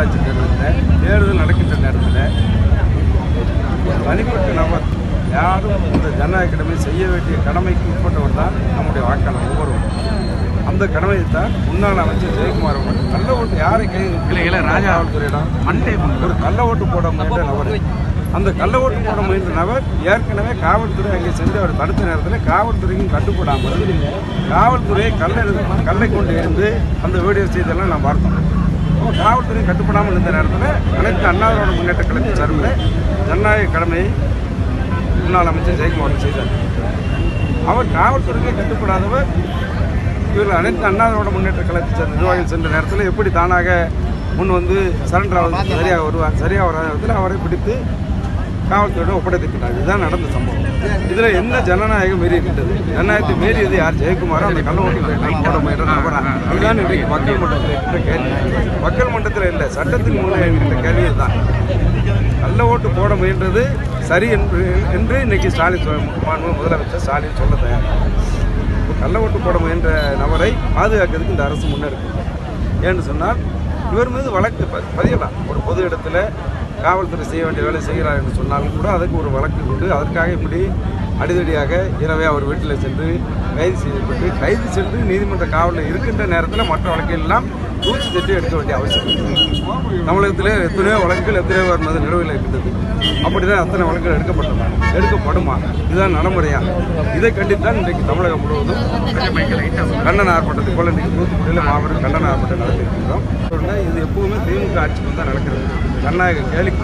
உள்ளாட்சி தேர்தலில் தேர்தல் நடக்கின்ற நேரத்தில் தனிப்பட்ட நபர் யாரும் இந்த ஜனநாயக கடமை செய்ய வேண்டிய கடமைக்கு உட்பட்டவர் தான் நம்முடைய வாக்காளர் ஒவ்வொருவரும் அந்த கடமையை தான் முன்னாள் அமைச்சர் ஜெயக்குமார் அவர்கள் கள்ள ஓட்டு யாரை கை இல்லை, இல்லை, ராஜா. காவல்துறையிடம் மண்டே ஒரு கள்ள ஓட்டு போட முயன்ற நபர் அந்த கள்ள ஓட்டு போட முயன்ற நபர் ஏற்கனவே காவல்துறை அங்கே சென்று அவர் தடுத்த நேரத்தில் காவல்துறைக்கும் கட்டுப்படாமல் காவல்துறையை கல்லை கல்லை கொண்டு இருந்து அந்த வீடியோ செய்தியெல்லாம் நான் பார்த்தோம் அப்போ காவல்துறை கட்டுப்படாமல் இருந்த நேரத்தில் அனைத்து அண்ணாவிரோட முன்னேற்ற கழகத்தின் சார்பில் ஜனநாயக கடமையை முன்னாள் அமைச்சர் ஜெயக்குமார் செய்தார் அவர் காவல்துறைக்கே கட்டுப்படாதவர் இவர்கள் அனைத்து அண்ணாதிரோட முன்னேற்ற கழகத்தை சேர்ந்த நிர்வாகிகள் சென்ற நேரத்தில் எப்படி தானாக முன் வந்து சரண்டர் ஆவதற்கு சரியாக வருவார் சரியாக வராத நேரத்தில் அவரை பிடித்து காவல்துறையிடம் ஒப்படைத்திருக்கிறார் இதுதான் நடந்த சம்பவம் இதில் என்ன ஜனநாயகம் மீறி இருக்கின்றது ஜனநாயகத்தை மீறியது யார் ஜெயக்குமாரோ அந்த கள்ள ஓட்டு போட முயன்ற நபரா இதுதான் இன்றைக்கு மக்கள் மன்றத்தில் இருக்கிற கேள்வி மக்கள் மன்றத்தில் இல்லை சட்டத்தின் மூலம் இருக்கின்ற கேள்வி இதுதான் கள்ள ஓட்டு போட முயன்றது சரி என்று என்று இன்னைக்கு ஸ்டாலின் சொ- மாண்புமிகு முதலமைச்சர் ஸ்டாலின் சொல்ல தயார் இப்போ கள்ள ஓட்டு போட முயன்ற நபரை பாதுகாக்கிறதுக்கு இந்த அரசு முன்னெடுக்கும் ஏன்னு சொன்னால் இவர் மீது வழக்கு ப- பதியலாம் ஒரு பொது இடத்துல காவல்துறை செய்ய வேண்டிய வேலை செய்கிறார் என்று சொன்னாலும் கூட அதுக்கு ஒரு வழக்கு உண்டு அதற்காக இப்படி அடிதடியாக இரவே அவர் வீட்டில் சென்று கைது செய்யப்பட்டு கைது சென்று நீதிமன்ற காவலில் இருக்கின்ற நேரத்தில் மற்ற வழக்குகள் எல்லாம் தூச்சி தட்டி எடுக்க வேண்டிய அவசியம் இல்லை. தமிழகத்தில் எத்தனையோ வழக்குகள் எத்தனையோ பேர் மீது நிலுவையில் இருக்கின்றது அப்படிதான் அத்தனை வழக்குகள் எடுக்கப்பட்டன எடுக்கப்படுமா இதுதான் நடைமுறையா இதை கண்டித்தான் இன்றைக்கு தமிழகம் முழுவதும் கண்டன ஆர்ப்பாட்டத்தை போல இன்றைக்கு தூத்துக்குடியில் மாபெரும் கண்டன ஆர்ப்பாட்டம் நடத்தியிருக்கிறோம் உடனே இது எப்பவுமே திமுக ஆட்சிக்கு தான் நடக்கிறது ஜனநாயக கேலிக்கு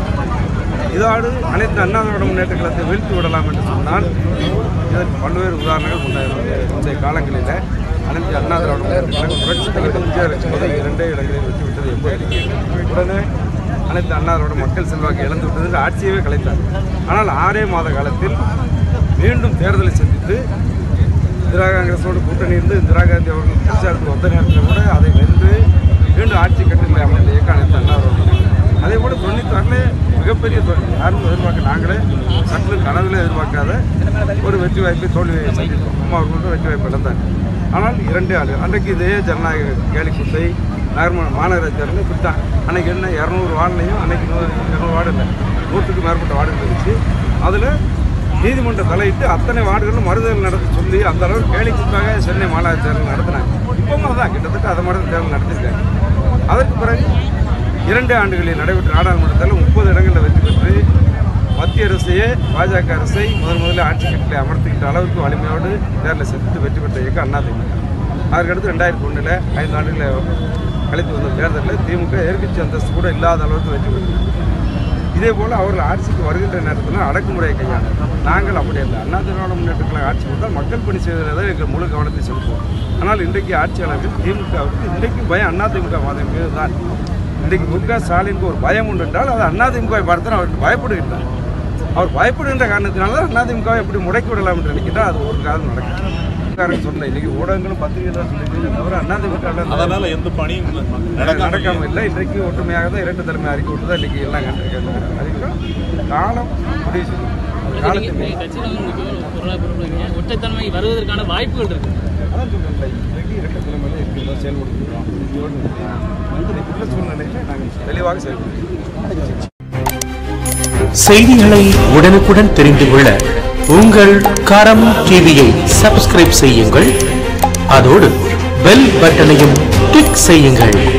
இதோடு அனைத்து அண்ணாதிரோட முன்னேற்ற கழகத்தை வீழ்த்தி விடலாம் என்று சொன்னால் இதற்கு பல்வேறு உதாரணங்கள் முன்னைய முந்தைய காலங்களில் அனைத்து அண்ணாதிரோட முன்னேற்ற கழகம் புரட்சி தலைவர் விஜயலட்சுமி போது இரண்டே இடங்களில் வெற்றி விட்டது எப்படி உடனே அனைத்து அண்ணாதிரோட மக்கள் செல்வாக்கு இழந்து விட்டது என்று ஆட்சியவே கலைத்தார் ஆனால் ஆறே மாத காலத்தில் மீண்டும் தேர்தலை சந்தித்து இந்திரா காங்கிரஸோடு கூட்டணி இருந்து இந்திரா காந்தி அவர்கள் பிரச்சாரத்துக்கு வந்த நேரத்தில் கூட அதை வென்று மீண்டும் ஆட்சி கட்டில அமைந்த இயக்கம் அனைத்து அண்ணாதிரோட அதே போல தொண்ணூத்தாறுல மிகப்பெரிய தோல்வி யாரும் எதிர்பார்க்க நாங்களே சற்று கனவுல எதிர்பார்க்காத ஒரு வெற்றி வாய்ப்பை தோல்வியை சந்தித்தோம் அம்மா அவர்களோட வெற்றி வாய்ப்பு இழந்தாங்க ஆனால் இரண்டே ஆள் அன்றைக்கு இதே ஜனநாயக கேலிக்குத்தை நகர்ம மாநகராட்சி தேர்தலில் இப்படித்தான் அன்னைக்கு என்ன இரநூறு வார்டுலையும் அன்னைக்கு நூறு இரநூறு வார்டு இல்லை நூற்றுக்கு மேற்பட்ட வார்டுகள் இருந்துச்சு அதில் நீதிமன்ற தலையிட்டு அத்தனை வார்டுகளும் மறுதேர்தல் நடத்த சொல்லி அந்த அளவுக்கு கேலிக்குத்தாக சென்னை மாநகராட்சி தேர்தல் நடத்தினாங்க இப்பவும் அதான் கிட்டத்தட்ட அதை மாதிரி தேர்தல் நடத்திருக்காங்க அதற்கு பிறகு இரண்டு ஆண்டுகளில் நடைபெற்ற நாடாளுமன்ற தேர்தல் முப்பது இடங்களில் வெற்றி பெற்று மத்திய அரசையே பாஜக அரசை முதன் முதலில் ஆட்சி கட்டில் அமர்த்துகின்ற அளவுக்கு வலிமையோடு தேர்தலை சந்தித்து வெற்றி பெற்ற இயக்கம் அதிமுக அதற்கடுத்து ரெண்டாயிரத்தி ஒன்றில் ஐந்து ஆண்டுகளை கழித்து வந்த தேர்தலில் திமுக எதிர்க்கட்சி அந்தஸ்து கூட இல்லாத அளவுக்கு வெற்றி பெற்றது இதே போல் அவர்கள் ஆட்சிக்கு வருகின்ற நேரத்தில் அடக்குமுறையை கையாண்டார் நாங்கள் அப்படி இல்லை அண்ணா திராவிட முன்னேற்ற கழக ஆட்சி வந்தால் மக்கள் பணி செய்வதில் தான் எங்கள் முழு கவனத்தை செலுத்துவோம் ஆனால் இன்றைக்கு ஆட்சியாளர்கள் திமுகவுக்கு இன்றைக்கு பயம் அண்ணா திமுக வாதம் மீது தான் இன்றைக்கு மு க ஸ்டாலினுக்கு ஒரு பயம் உண்டு என்றால் அது அண்ணா திமுகவை பார்த்து அவருக்கு பயப்படுகின்றார் அவர் பயப்படுகின்ற காரணத்தினால தான் அண்ணா திமுகவை எப்படி முடக்கி விடலாம் என்று நினைக்கின்றார் அது ஒரு காலம் நடக்கும் காரணம் சொன்னேன் இன்னைக்கு ஊடகங்களும் பத்திரிகை தான் சொல்லிட்டு தவிர அண்ணா திமுக அதனால எந்த பணியும் நடக்காம நடக்காம இல்லை இன்றைக்கு ஒற்றுமையாக தான் இரண்டு தலைமை அறிக்கை விட்டு தான் இன்னைக்கு எல்லாம் கண்டிருக்காங்க அதுக்கும் காலம் முடிவு செய்யும் அது காலத்தை நீங்க கட்சியில் வந்து முக்கியமான ஒரு பொருளாக பொருளுங்க ஒற்றைத்தன்மை வருவதற்கான வாய்ப்புகள் இருக்கு அதான் சொல்றேன்ல, இன்றைக்கு இரண்டு தலைமையில இருக்கிறதா செயல்படுத்துகிறோம் இதோடு இருக்கிற சூழ்நிலையில் நாங்கள் தெளிவாக செயல்படுத்துகிறோம் செய்திகளை உடனுக்குடன் தெரிந்து கொள்ள உங்கள் கரம் டிவியை சப்ஸ்கிரைப் செய்யுங்கள் அதோடு பெல் பட்டனையும் கிளிக் செய்யுங்கள்